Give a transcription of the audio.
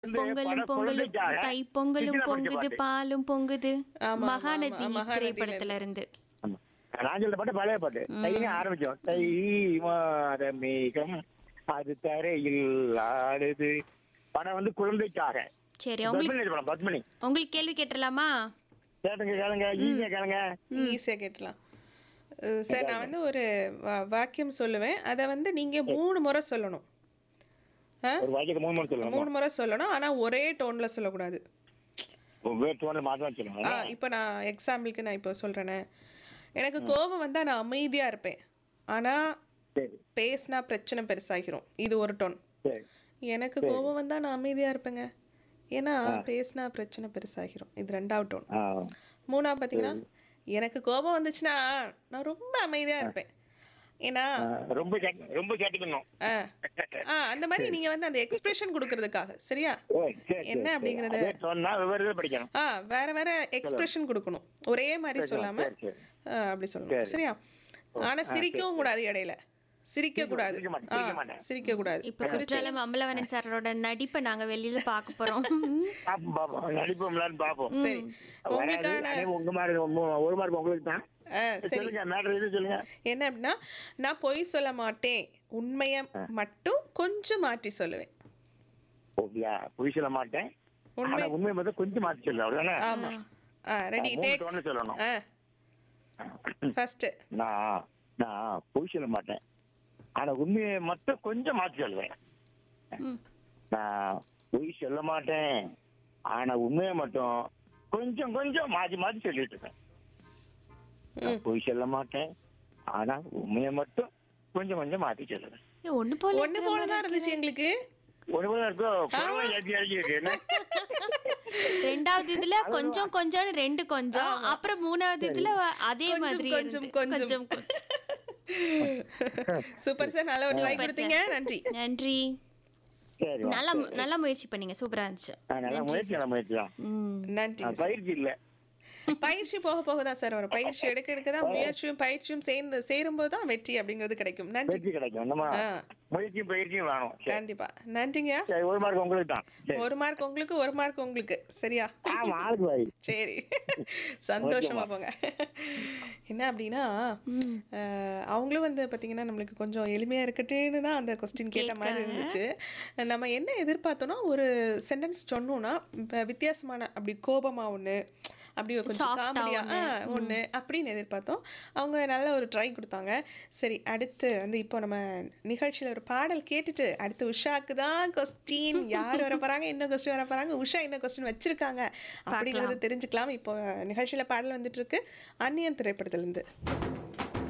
பொங்கலும் பல பொங்கலும் குழந்தைக்காக தை பொங்கலும் கிருஷ்ணா படிச்ச பொங்குது பாட்டு. பாலும் பொங்குது ஆமா, ஆமா, மகாநதி ஆமா, மகாநதியில திரைப்படத்துல இருந்து ஆமா. நான் சொல்ற பாட்டு பழைய பாட்டு தைன்னு ஆரம்பிச்சோம் தை மாத மேகம் அது தரையில் ஆடுது படம் வந்து குழந்தைக்காக சரி உங்களுக்கு பத்மினி படம் பத்மினி உங்களுக்கு கேள்வி கேட்டுடலாமா கேட்டுங்க கேளுங்க ஈஸியா கேளுங்க ஈஸியாக கேட்டலாம் அஹ் சார் நான் வந்து ஒரு வா- வாக்கியம் சொல்லுவேன் அதை வந்து நீங்க மூணு முறை சொல்லணும் ஆ? ஒரு வாக்கியத்தை மூணு மணி சொல்லணும் மூணு முறை சொல்லணும் ஆனா ஒரே டோன்ல சொல்லக்கூடாது வேறு தோணல் மாற்றம் ஆ சொல்லுங்க இப்போ நான் எக்ஸாம்பிளுக்கு நான் இப்போ சொல்றேனே எனக்கு கோபம் வந்தா நான் அமைதியா இருப்பேன் ஆனா சரி பேசினா பிரச்சனை பெருசாகிரும் இது ஒரு டோன் சரி எனக்கு கோபம் வந்தா நான் அமைதியா இருப்பேங்க ஏன்னா பேசினா பிரச்சனை பெருசாகிரும் இது ரெண்டாவது டோன் ஆ மூணாவது பார்த்தீங்கன்னா எனக்கு கோபம் வந்துச்சுன்னா நான் ரொம்ப அமைதியா இருப்பேன் ஏன்னா ஆ, ரொம்ப கேட்டு ரொம்ப கேட்டுக்கணும் ஆ ஆ அந்த மாதிரி நீங்க வந்து அந்த எக்ஸ்பிரஷன் கொடுக்கறதுக்காக சரியா ஓ சரி என்ன சரி, அப்படிங்கறது? சரி. அதே சொன்னா விவரத்தை படிக்கணும் ஆ வேற வேற எக்ஸ்பிரஷன் கொடுக்கணும் ஒரே மாதிரி சொல்லாம சரி சரி ஆ, அப்படி சொல்லணும் சரியா ஆனா சிரிக்கவும் கூடாது இடையில சிரிக்க கூடாது சிரிக்க மாட்டேன், ஆ, சிரிக்க மாட்டேன். சிரிக்க கூடாது இப்ப சுற்றாலம் அம்பலவனன் சாரோட நடிப்பை நாங்க வெளியில பார்க்க போறோம் பாப்போம் பாப்போம் நடிப்போம்லான்னு பாப்போம் சரி வராது உங்களுக்கான அதே உங்க மாதிரி உங்க- ஒரு மார்க் உங்களுக்கு தான் ஆ, சரி சொல்லுங்க மேட்ரு இது சொல்லுங்க என்ன அப்படின்னா நான் பொய் சொல்ல மாட்டேன் உண்மையை மட்டும் கொஞ்சம் மாற்றி சொல்லுவேன் ஓகேயா பொய் சொல்ல மாட்டேன் உண்மை- ஆனா உண்மை மட்டும் கொஞ்சம் மாத்தி சொல்லு அவ்வளவுதானே ஆமா ஆ ரெடி மூணு டேக் தோணு சொல்லணும் ஆ ஃபர்ஸ்ட் நான் நான் பொய் சொல்ல மாட்டேன் ஆனா உண்மையை மட்டும் கொஞ்சம் மாத்தி சொல்லுவேன் ம். நான் பொய் சொல்ல மாட்டேன் ஆனா உண்மையை மட்டும் கொஞ்சம் கொஞ்சம் மாத்தி மாத்தி சொல்லிட்டு இருக்கேன் நான் பொய் சொல்ல மாட்டேன் ஆனா உண்மையை மட்டும் கொஞ்சம் கொஞ்சம் மாத்தி சொல்லுவேன் ஏய், ஒண்ணு போல ஒண்ணு போல தான் இருந்துச்சு எங்களுக்கு ஒரு போல இருக்கோ குறவை ஏற்றி இறக்கி இருக்கு என்ன ரெண்டாவது இதுல கொஞ்சம் கொஞ்சம் ரெண்டு கொஞ்சம் அப்புறம் மூணாவது இதுல அதே கொஞ்சம், மாதிரி கொஞ்சம், இருந்து. கொஞ்சம். கொஞ்சம் கொஞ்சம். சூப்பர் சார் நல்ல ஒரு ட்ரை Super கொடுத்தீங்க நன்றி நன்றி சரி வா. நல்லா நல்லா முயற்சி பண்ணீங்க சூப்பரா இருந்துச்சு ஆ, நல்ல முயற்சி நல்ல முயற்சி தான் ம் நன்றி ஆ, பயிற்சி இல்ல பயிற்சி போக போக தான் சார் வரும் பயிற்சி எடுக்க எடுக்க தான் முயற்சியும் பயிற்சியும் சேர்ந்து சேரும்போது தான் வெற்றி அப்படிங்கிறது கிடைக்கும் நன்றி வெற்றி கிடைக்கும் நம்ம ஆ. முயற்சியும் பயிற்சியும் வேணும் சரி. கண்டிப்பா நன்றிங்க சரி ஒரு மார்க் உங்களுக்கு தான் சரி ஒரு மார்க் உங்களுக்கு ஒரு மார்க் உங்களுக்கு சரியா ஆமா ஆளுக்கு வாய் சரி சந்தோஷமா போங்க என்ன அப்படின்னா அஹ், அவங்களும் வந்து பார்த்தீங்கன்னா நம்மளுக்கு கொஞ்சம் எளிமையா இருக்கட்டுன்னு தான் அந்த கொஸ்டின் கேட்ட மாதிரி இருந்துச்சு நம்ம என்ன எதிர்பார்த்தோம்னா ஒரு சென்டென்ஸ் சொன்னோம்னா வ- வித்தியாசமான அப்படி கோபமா ஒன்று அப்படி ஒரு கொஞ்சம் Soft-ஆ காமெடியா ஒன்று அப்படின்னு எதிர்பார்த்தோம் அவங்க நல்ல ஒரு ட்ரை கொடுத்தாங்க சரி அடுத்து வந்து இப்போ நம்ம நிகழ்ச்சியில் ஒரு பாடல் கேட்டுட்டு அடுத்து உஷாக்கு தான் கொஸ்டின் யார் வர போறாங்க என்ன கொஸ்டின் வர போறாங்க உஷா என்ன கொஸ்டின் வச்சிருக்காங்க அப்படிங்கறது தெரிஞ்சுக்கலாம் இப்போ நிகழ்ச்சியில பாடல் வந்துட்டு இருக்கு அந்நியன் திரைப்படத்திலிருந்து